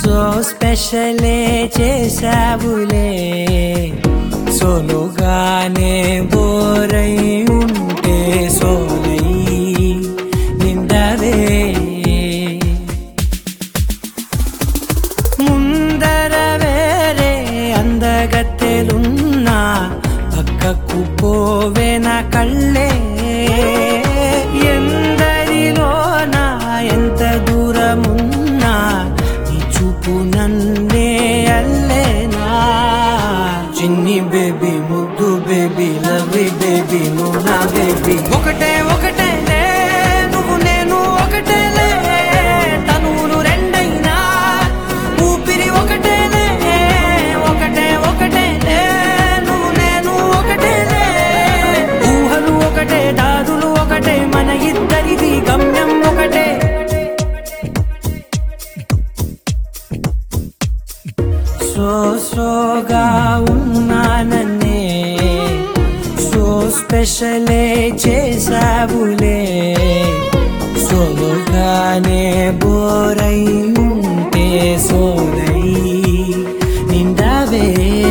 so స్పెషలే చేసావులే సోలుగానే బోరై ఉంటే సోలై నిండవే ముందర వేరే అందగత్తెలున్నా పక్కకు పోవే నా కళ్ళే ఎందరిలోనా ఎంత దూరమున్నా నీ చూపు నన్నే అల్లేనా చిన్ని బేబీ ముద్దు బేబీ లవ్లీ బేబీ నువ్వు నా బేబీ ఒకటే ఒకటే లే, నువ్వు నేను ఒకటేలే తనువులు రెండైనా ఊపిరి ఒకటేలే ఒకటే ఒకటేలే నువ్వు నేను ఒకటేలే ఊహలు ఒకటే దారులు ఒకటే మన ఇద్దరిది గమ్యం ఒకటే సో సోగా ఉన్నానన్నే సో స్పెషలే చేసావులే సోగానే బోరై ఉంటే సోలై నిండవే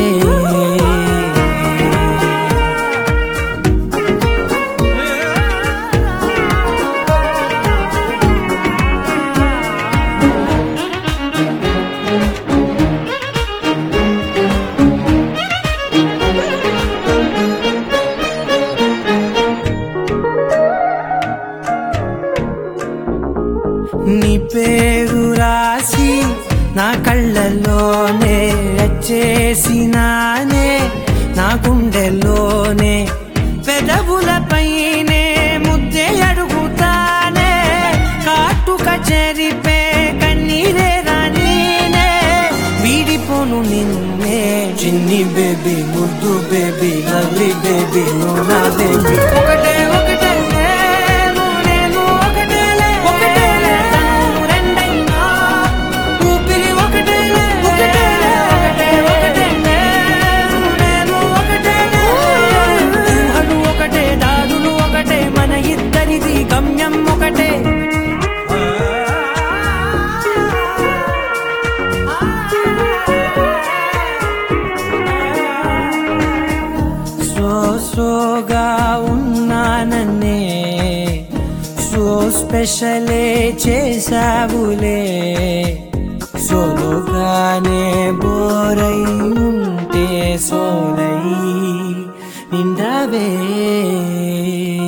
నీ పేరు రాసి నా కళ్ళల్లోనే చేసినానే నా గుండెల్లోనే పెదవులపైనే ముద్దే అడుగుతానే కాటుక చెరిపే కన్నీరే రానీనే వీడిపోను నిన్నే చిన్ని బేబీ ముద్దు బేబీ లవ్లీ బేబీ నువ్వు నా బేబీ ఒకటే ఒకటే నువ్వు నేను ఒకటేలే ఒకటేలే తను రెండైనా ఊపిరి ఒకటేలే ఒకటేలే ఒకటే ఒకటేలే నువ్వు నేను ఒకటేలే ఊహలు ఒకటే దారులు ఒకటే మన ఇద్దరిది గమ్యం ఒకటే సో సోగా ఉన్నానన్నే సో స్పెషలే చేసావులే సోలుగానే బోరై ఉంటే సోలై నిండవే